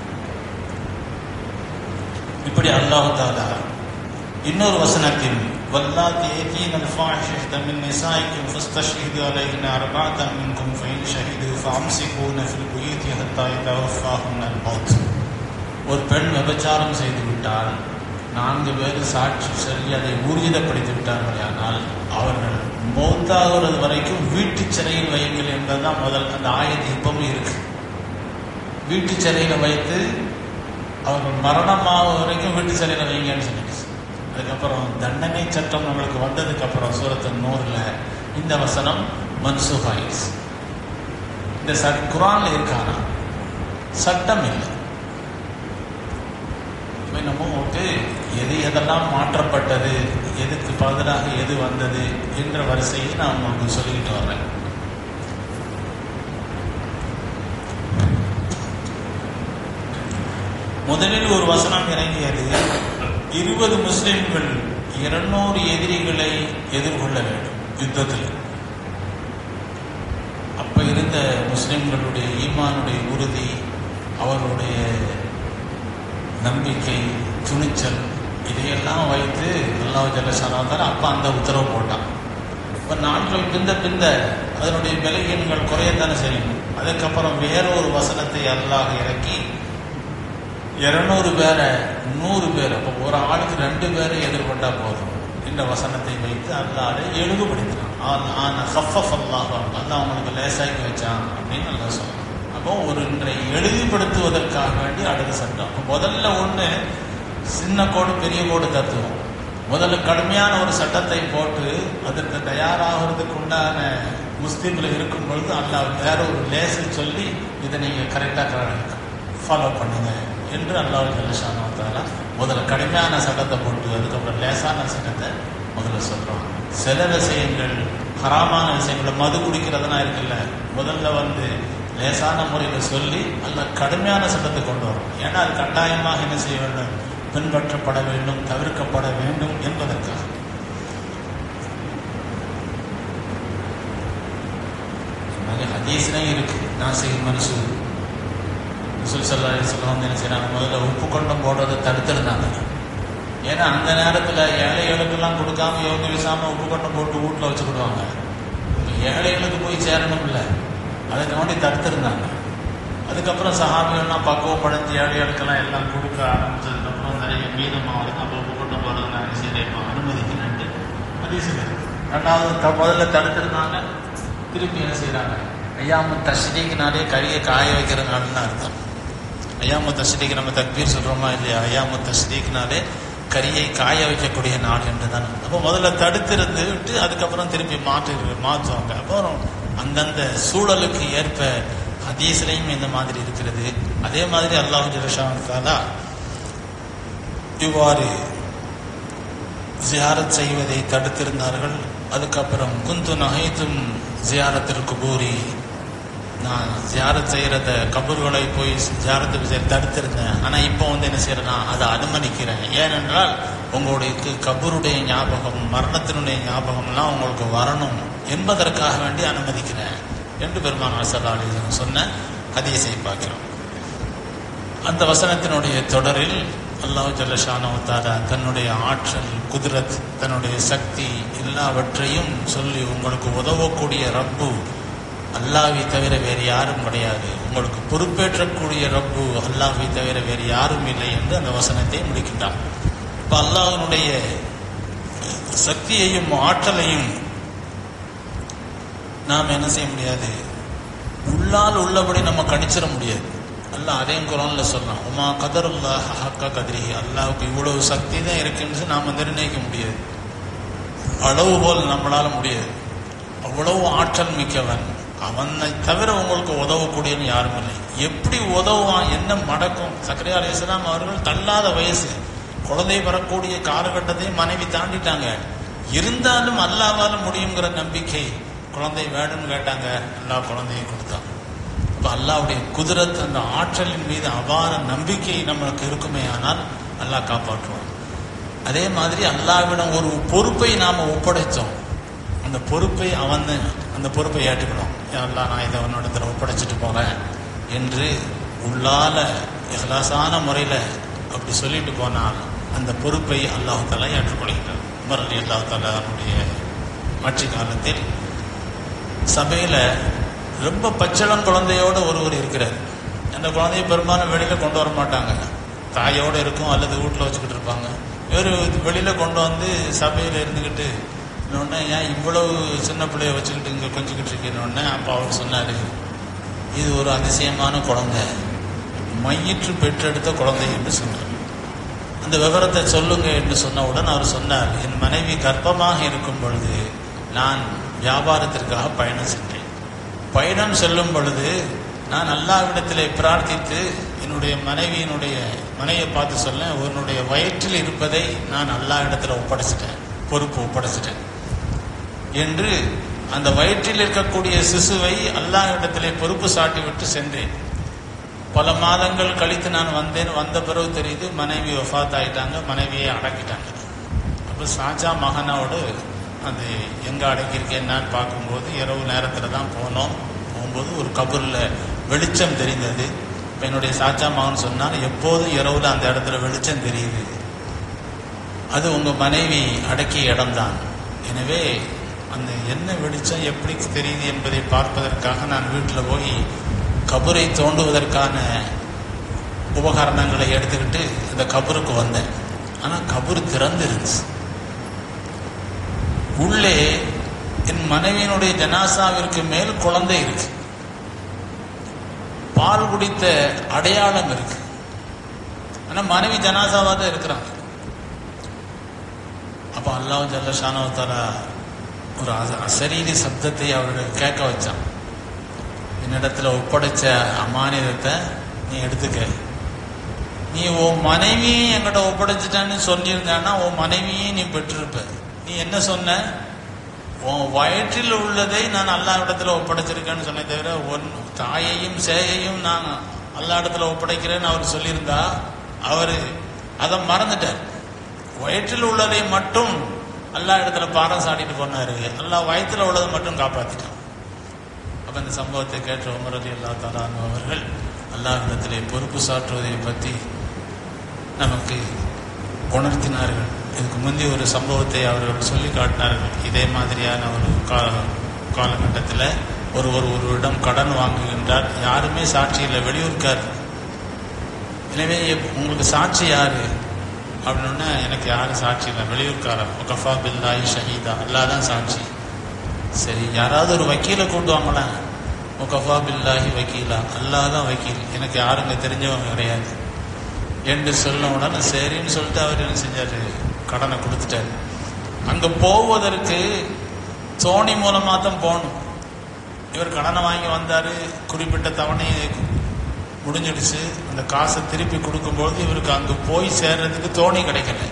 இப்படி அல்லாஹ் தாலா இன்னொரு வசனத்தில் வல்லாத்தி ஏதீன் الفاحشة من نسائكم فاستشهدوا عليهن أربعة منكم فإن شهدوا فأمسكوهن في البيوت حتى يتوفاهن الموت ஒரு பெண் விபச்சாரம் செய்து விட்டால் நான்கு பேர் சாட்சி சொல்லி அதை ஊர்ஜிதப்படுத்தி விட்டார்கள் ஆனால் அவர்கள் மௌத்தாகிறது வரைக்கும் வீட்டு சிறையில் வையுங்கள் என்பதுதான் முதல் அந்த ஆயத்து இப்பவும் இருக்கு வீட்டு சிறையில் வைத்து அவர்கள் மரணமாக வரைக்கும் வீட்டு சிறையில் வைங்கன்னு சொல்லிடுச்சு அதுக்கப்புறம் தண்டனை சட்டம் நம்மளுக்கு வந்ததுக்கு அப்புறம் சூரத்து நூறுல இந்த வசனம் மன்சுஹாயிஸ் இந்த சட் குரான்ல இருக்கானா சட்டம் இல்லை இப்ப நம்ம வந்து எது எதெல்லாம் மாற்றப்பட்டது எதுக்கு பதிலாக எது வந்தது என்ற வரிசையை நான் உங்களுக்கு சொல்லிக்கிட்டு வர்றேன் முதலில் ஒரு வசனம் இறங்கியது இருபது முஸ்லிம்கள் இருநூறு எதிரிகளை எதிர்கொள்ள வேண்டும் யுத்தத்தில் அப்ப இருந்த முஸ்லிம்களுடைய ஈமானுடைய உறுதி அவர்களுடைய நம்பிக்கை துணிச்சல் இதையெல்லாம் வைத்து அல்லாஹ் ஜல்லசானாத்தார் அப்ப அந்த உத்தரவு போட்டான் இப்ப நாட்கள் பிந்த பிந்த அதனுடைய விலையீன்கள் குறையத்தானே செய்யும் அதுக்கப்புறம் வேற ஒரு வசனத்தை அல்லாஹ் இறக்கி இருநூறு பேரை நூறு பேர் அப்போ ஒரு ஆளுக்கு ரெண்டு பேரை எதிர்கொண்டா போதும் என்ற வசனத்தை வைத்து அல்லாஹ் எழுதுபடுத்தினான் ஆனா ஹஃபஃப் அல்லாஹ் அல்லாஹ் அவங்களுக்கு லேசாக்கி வச்சான் அப்படின்னு நல்லா சொல்றான் அப்போ ஒரு இன்றை எளிமைப்படுத்துவதற்காக வேண்டி அடுத்த சட்டம் அப்போ முதல்ல ஒண்ணு சின்ன கோடு பெரிய கோடு தத்துவம் முதல்ல கடுமையான ஒரு சட்டத்தை போட்டு அதற்கு தயாராகிறதுக்கு உண்டான முஸ்லீம்கள் இருக்கும் பொழுது அல்லாஹ் வேற ஒரு லேசை சொல்லி இதை நீங்க கரெக்டாக ஃபாலோ பண்ணுங்க என்று அல்லாஹ் ஜல்லஷானவத்தால முதல்ல கடுமையான சட்டத்தை போட்டு அதுக்கப்புறம் லேசான சட்டத்தை முதல்ல சொல்றோம் சில விஷயங்கள் ஹராமான விஷயங்கள் மது குடிக்கிறதுனா இருக்குல்ல முதல்ல வந்து லேசான முறையில் சொல்லி அல்ல கடுமையான சட்டத்தை கொண்டு வரும் ஏன்னா அது கட்டாயமாக என்ன செய்ய வேண்டும் பின்பற்றப்பட வேண்டும் தவிர்க்கப்பட வேண்டும் என்பதற்காக ஹதீஸ்லையும் இருக்கு நாசிக் மனசு ரசூல் சல்லா சொல்லம் வந்து என்ன செய்யறாங்க முதல்ல உப்பு கொண்டம் போடுறதை தடுத்துருந்தாங்க ஏன்னா அந்த நேரத்தில் ஏழைகளுக்கெல்லாம் கொடுக்காம யோகி விசாம உப்பு கொண்டம் போட்டு வீட்டில் வச்சுக்கிடுவாங்க ஏழைகளுக்கு போய் சேரணும் இல்லை அதுக்கு வேண்டி தடுத்திருந்தாங்க அதுக்கப்புறம் சஹாபிகள்லாம் பக்குவம் படைஞ்சு ஏழைகளுக்கெல்லாம் எல்லாம் கொடுக்க ஆரம்பிச்சதுக்கப்புறம் நிறைய மீதமாகுது அப்போ உப்பு கொண்டம் போடுறது நாங்கள் சரி அனுமதிக்கிறேன்ட்டு அதிசயம் ரெண்டாவது த முதல்ல தடுத்திருந்தாங்க திருப்பி என்ன செய்யறாங்க ஐயாம தஷ்ரீக்குனாலே கறியை காய வைக்கிற நாள்னு அர்த்தம் ஐயாமு தஷ்ரீக் நம்ம தக்பீர் சொல்றோமா இல்லையா ஐயாமு தஷ்ரீக்னாலே கரியை காய வைக்கக்கூடிய நாள் என்று தான் அப்போ முதல்ல தடுத்திருந்து விட்டு அதுக்கப்புறம் திருப்பி மாற்று மாற்றுவாங்க அப்புறம் அந்தந்த சூழலுக்கு ஏற்ப ஹதீஸ்லையும் இந்த மாதிரி இருக்கிறது அதே மாதிரி அல்லாஹு ஜலஷாலா இவ்வாறு ஜியாரத் செய்வதை தடுத்திருந்தார்கள் அதுக்கப்புறம் குந்து நகைத்தும் ஜியாரத்திற்கு கூறி நான் ஜியாரத் செய்யறத கபூர்களை போய் ஜியாரத்து செய்ய தடுத்திருந்தேன் ஆனா இப்போ வந்து என்ன செய்யறேன்னா அதை அனுமதிக்கிறேன் ஏனென்றால் உங்களுடைய கபூருடைய ஞாபகம் மரணத்தினுடைய ஞாபகம்லாம் உங்களுக்கு வரணும் என்பதற்காக வேண்டி அனுமதிக்கிறேன் என்று பெருமானார் சல்லா அலிசன் சொன்ன ஹதீஸை பார்க்கிறோம் அந்த வசனத்தினுடைய தொடரில் அல்லாஹ் ஜல்லஷானவத்தால தன்னுடைய ஆற்றல் குதிரத் தன்னுடைய சக்தி எல்லாவற்றையும் சொல்லி உங்களுக்கு உதவக்கூடிய ரப்பு அல்லாவை தவிர வேறு யாரும் கிடையாது உங்களுக்கு பொறுப்பேற்றக்கூடிய ரப்பு அல்லாவை தவிர வேறு யாரும் இல்லை என்று அந்த வசனத்தை முடிக்கின்றார் இப்ப அல்லாஹனுடைய சக்தியையும் ஆற்றலையும் நாம் என்ன செய்ய முடியாது உள்ளால் உள்ளபடி நம்ம கணிச்சிட முடியாது அல்லாஹ் அதையும் குரான்ல சொல்லலாம் உமா கதருல்லா ஹக்கா கதிரி அல்லாவுக்கு இவ்வளவு சக்தி தான் இருக்குன்னு நாம நிர்ணயிக்க முடியாது அளவுகோல் நம்மளால முடியாது அவ்வளவு ஆற்றல் மிக்கவன் அவனை தவிர உங்களுக்கு உதவக்கூடியவன் யாரும் இல்லை எப்படி உதவுவான் என்ன மடக்கும் சக்கரையா அலிஸ்லாம் அவர்கள் தள்ளாத வயசு குழந்தை வரக்கூடிய காலகட்டத்தை மனைவி தாண்டிட்டாங்க இருந்தாலும் அல்லாவால முடியுங்கிற நம்பிக்கை குழந்தை வேணும்னு கேட்டாங்க எல்லா குழந்தையும் கொடுத்தான் அப்ப அல்லாவுடைய குதிரத் அந்த ஆற்றலின் மீது அபார நம்பிக்கை நம்மளுக்கு இருக்குமே ஆனால் அல்லாஹ் காப்பாற்றுவான் அதே மாதிரி அல்லாவிடம் ஒரு பொறுப்பை நாம ஒப்படைத்தோம் அந்த பொறுப்பை அவன் அந்த பொறுப்பை ஏற்றுக்கணும் அல்லா நான் இதை அவனோட ஒப்படைச்சிட்டு போறேன் என்று உள்ளால இஹ்லாசான முறையில அப்படி சொல்லிட்டு போனால் அந்த பொறுப்பை அல்லாஹு தாலா ஏற்றுக்கொள்கிறார் உமர் அலி அல்லாஹு தாலாவுடைய ஆட்சி காலத்தில் சபையில ரொம்ப பச்சளம் குழந்தையோட ஒருவர் இருக்கிறார் அந்த குழந்தைய பெரும்பாலும் வெளியில கொண்டு வர மாட்டாங்க தாயோட இருக்கும் அல்லது வீட்டில் வச்சுக்கிட்டு இருப்பாங்க இவர் வெளியில கொண்டு வந்து சபையில இருந்துக்கிட்டு உடனே ஏன் இவ்வளவு சின்ன பிள்ளைய வச்சுக்கிட்டு இங்க கொஞ்சிக்கிட்டு இருக்கேன்னு அப்போ அவர் சொன்னாரு இது ஒரு அதிசயமான குழந்தை மையிற்று பெற்றெடுத்த குழந்தை என்று சொன்னார் அந்த விவரத்தை சொல்லுங்க என்று சொன்னவுடன் அவர் சொன்னார் என் மனைவி கர்ப்பமாக இருக்கும் பொழுது நான் வியாபாரத்திற்காக பயணம் சென்றேன் பயணம் செல்லும் பொழுது நான் அல்லாவிடத்திலே பிரார்த்தித்து என்னுடைய மனைவியினுடைய மனைவியை பார்த்து சொல்ல உன்னுடைய வயிற்றில் இருப்பதை நான் அல்லாவிடத்தில் ஒப்படைச்சிட்டேன் பொறுப்பு ஒப்படைச்சிட்டேன் என்று அந்த வயிற்றில் இருக்கக்கூடிய சிசுவை அல்லாஹ்விடத்திலே பொறுப்பு சாட்டி விட்டு சென்றேன் பல மாதங்கள் கழித்து நான் வந்தேன் வந்த பிறகு தெரியுது மனைவி வஃத் ஆயிட்டாங்க மனைவியை அடக்கிட்டாங்க அப்போ சாஜா மகனோடு அது எங்கே அடக்கியிருக்கேன்னு பார்க்கும்போது இரவு நேரத்தில் தான் போனோம் போகும்போது ஒரு கபூரில் வெளிச்சம் தெரிந்தது இப்போ என்னுடைய சாச்சா மகன் சொன்னார் எப்போதும் இரவுல அந்த இடத்துல வெளிச்சம் தெரியுது அது உங்கள் மனைவி அடக்கிய இடம்தான் எனவே அந்த என்ன வெளிச்சம் எப்படி தெரியுது என்பதை பார்ப்பதற்காக நான் வீட்டில் போய் கபரை தோண்டுவதற்கான உபகரணங்களை எடுத்துக்கிட்டு இந்த கபருக்கு வந்தேன் ஆனால் கபர் திறந்து இருந்துச்சு உள்ளே என் மனைவியினுடைய ஜனாசாவிற்கு மேல் குழந்தை இருக்கு பால் குடித்த அடையாளம் இருக்கு ஆனா மனைவி ஜனாசாவா தான் இருக்கிறாங்க அப்ப அல்லாஹ் ஜல்லஷானவத்தாலா ஒரு அச- அசரீரி சப்தத்தை அவர்கள் கேட்க வச்சான் என்னிடத்துல ஒப்படைச்ச அமானிதத்தை நீ எடுத்துக்க நீ உன் மனைவியும் என்கிட்ட ஒப்படைச்சிட்டான்னு சொல்லியிருந்தான்னா உன் மனைவியும் நீ பெற்றிருப்ப நீ என்ன சொன்ன உன் வயிற்றில் உள்ளதை நான் அல்லா இடத்துல ஒப்படைச்சிருக்கேன்னு சொன்னே தவிர உன் தாயையும் சேயையும் நான் அல்லா இடத்துல ஒப்படைக்கிறேன்னு அவர் சொல்லியிருந்தா அவர் அதை மறந்துட்டார் வயிற்றில் உள்ளதை மட்டும் அல்லா இடத்துல பாரம் சாட்டிட்டு போனாரு அல்லாஹ் வயிற்றுல உள்ளதை மட்டும் காப்பாத்திட்டான் அப்ப இந்த சம்பவத்தை கேட்ட உமர் அலி அல்லா தாலான் அவர்கள் அல்லாஹ்விடத்திலே பொறுப்பு சாற்றுவதை பற்றி நமக்கு உணர்த்தினார்கள் இதுக்கு முந்தைய ஒரு சம்பவத்தை அவர்கள் சொல்லி காட்டினார்கள் இதே மாதிரியான ஒரு கால காலகட்டத்தில் ஒருவர் ஒருவரிடம் கடன் வாங்குகின்றார் யாருமே சாட்சி இல்லை வெளியூர்க்கார் எனவே எப்- உங்களுக்கு சாட்சி யாரு அப்படின்னா எனக்கு யாரும் சாட்சி இல்லை வெளியூர்காரர் கஃபா பில்லாஹி ஷஹீதா அல்லாஹ் தான் சாட்சி சரி யாராவது ஒரு வக்கீலை கூட்டு வாங்களேன் முகஃபா பில்லாஹி வக்கீலா அல்லாஹ் தான் வக்கீல் எனக்கு யாருங்க தெரிஞ்சவங்க கிடையாது என்று சொன்ன உடனே சரின்னு சொல்லிட்டு அவர் என்ன செஞ்சாரு கடனை கொடுத்துட்டாரு அங்க போவதற்கு தோணி மூலமா தான் போகணும் இவர் கடனை வாங்கி வந்தாரு குறிப்பிட்ட தவணையை முடிஞ்சிடுச்சு அந்த காசை திருப்பி கொடுக்கும்போது இவருக்கு அங்க போய் சேர்றதுக்கு தோணி கிடைக்கல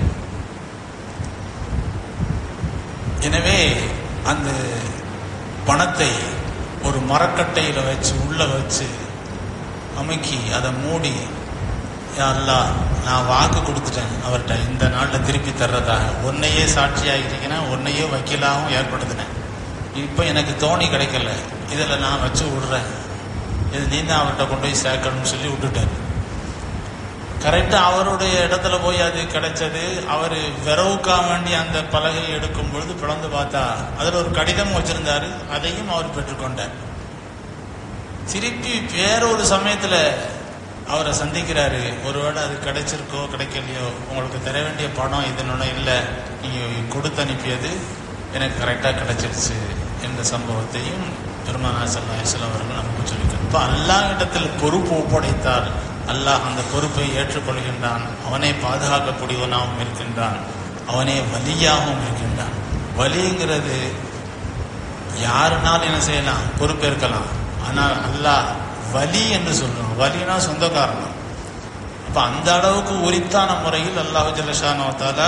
எனவே அந்த பணத்தை ஒரு மரக்கட்டையில வச்சு உள்ள வச்சு அமுக்கி அதை மூடி யா அல்லாஹ் நான் வாக்கு கொடுத்துட்டேன் அவர்கிட்ட இந்த நாளில் திருப்பி தர்றதாக உன்னையே சாட்சியாகிறீங்கன்னா உன்னையே வக்கீலாகவும் ஏற்படுத்தினேன் இப்போ எனக்கு தோணி கிடைக்கல இதில் நான் வச்சு விடுறேன் இது நீ தான் அவர்கிட்ட கொண்டு போய் சேர்க்கணும்னு சொல்லி விட்டுட்டார் கரெக்டாக அவருடைய இடத்துல போய் அது கிடைச்சது அவர் விரவுக்கா வேண்டி அந்த பலகையை எடுக்கும் பொழுது பிளந்து பார்த்தா அதில் ஒரு கடிதம் வச்சிருந்தாரு அதையும் அவர் பெற்றுக்கொண்டார் திருப்பி வேறொரு சமயத்துல அவரை சந்திக்கிறாரு ஒருவேளை அது கிடைச்சிருக்கோ கிடைக்கலையோ உங்களுக்கு தர வேண்டிய பணம் இதனோட இல்லை நீங்க கொடுத்து அனுப்பியது எனக்கு கரெக்டாக கிடைச்சிருச்சு என்ற சம்பவத்தையும் பெருமானா சல்லா இஸ்லாம் அவர்கள் நமக்கு சொல்லியிருக்கார் இப்போ அல்லாஹ் இடத்தில் பொறுப்பு ஒப்படைத்தால் அல்லாஹ் அந்த பொறுப்பை ஏற்றுக்கொள்கின்றான் அவனை பாதுகாக்கக்கூடியவனாகவும் இருக்கின்றான் அவனே வலியாகவும் இருக்கின்றான் வலிங்கிறது யாருனாலும் என்ன செய்யலாம் பொறுப்பேற்கலாம் ஆனால் அல்லாஹ் வலி என்று சொல்றோம் வலினா சொந்தக்காரன் அப்ப அந்த அளவுக்கு உரித்தான முறையில் அல்லாஹு ஜல்லஷானோத்தால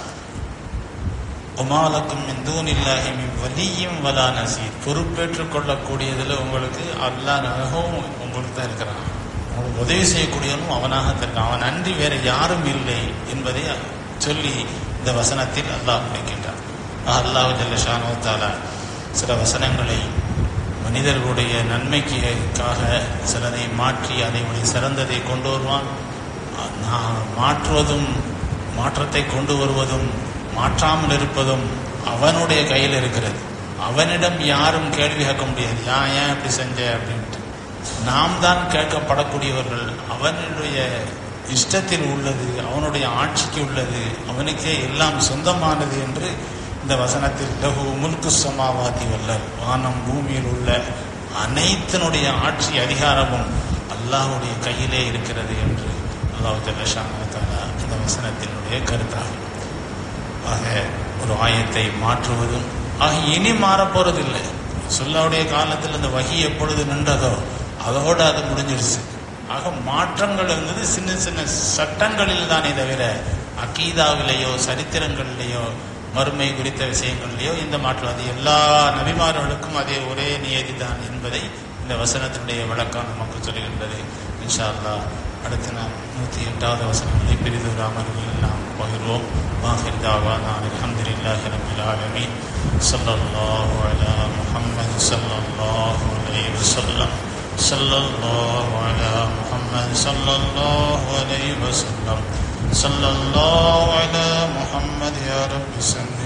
உமாலக்கும் இந்தூன் இல்லாஹி வலியும் வலா நசீர் பொறுப்பேற்றுக் கொள்ளக்கூடியதுல உங்களுக்கு அல்லாஹ் நகவும் உங்களுக்கு தான் இருக்கிறான் உங்களுக்கு உதவி செய்யக்கூடியவனும் அவனாக இருக்கான் அவன் அன்றி வேற யாரும் இல்லை என்பதை சொல்லி இந்த வசனத்தில் அல்லாஹ் முடிக்கின்றான் அல்லாஹு ஜல்லஷானோத்தாலா சில வசனங்களை மனிதர்களுடைய நன்மைக்காக சிலதை மாற்றி அதை உடைய சிறந்ததை கொண்டு வருவான் நான் மாற்றுவதும் மாற்றத்தை கொண்டு வருவதும் மாற்றாமல் இருப்பதும் அவனுடைய கையில் இருக்கிறது அவனிடம் யாரும் கேள்வி கேட்க முடியாது ஏன் ஏன் இப்படி செஞ்ச அப்படின்ட்டு நாம் தான் கேட்கப்படக்கூடியவர்கள் அவனுடைய இஷ்டத்தில் உள்ளது அவனுடைய ஆட்சிக்கு உள்ளது அவனுக்கே எல்லாம் சொந்தமானது என்று இந்த வசனத்தில் லகு முல்கு சமாவாதி வல்லர் வானம் பூமியில் உள்ள அனைத்தினுடைய ஆட்சி அதிகாரமும் அல்லாஹ்வுடைய கையிலே இருக்கிறது என்று அல்லாஹ் ஜல்லஷானத்தாலா இந்த வசனத்தினுடைய கருத்தாகும் ஆக ஒரு ஆயத்தை மாற்றுவதும் ஆக இனி மாறப்போறது இல்லை சொல்லாவுடைய காலத்தில் அந்த வகி எப்பொழுது நின்றதோ அதோட அது முடிஞ்சிருச்சு ஆக மாற்றங்கள் இருந்தது சின்ன சின்ன சட்டங்களில் தானே தவிர அகீதாவிலேயோ சரித்திரங்களிலேயோ மறுமை குறித்த விஷயங்கள்லையோ இந்த மாற்றம் அது எல்லா நபிமார்களுக்கும் அதே ஒரே நியதி தான் என்பதை இந்த வசனத்தினுடைய விளக்கம் நமக்கு சொல்லுகின்றது இன்ஷா அல்லாஹ் அடுத்து நாம் நூற்றி எட்டாவது வசனங்களை பிரிதுராமர்கள் நாம் பகிர்வோம் வாஹிர் தாவா நான் அலமதுல்லாஹி ரபில் ஆலமீன் ஸல்லல்லாஹு அலா முஹம்மது ஸல்லல்லாஹு அலைஹி வஸல்லம் ஸல்லல்லாஹு அலா முஹம்மது ஸல்லல்லாஹு அலைஹி வஸல்லம் ஸல்லல்லாஹு அலா முஹம்மது யா ரப்பி ஸல்லி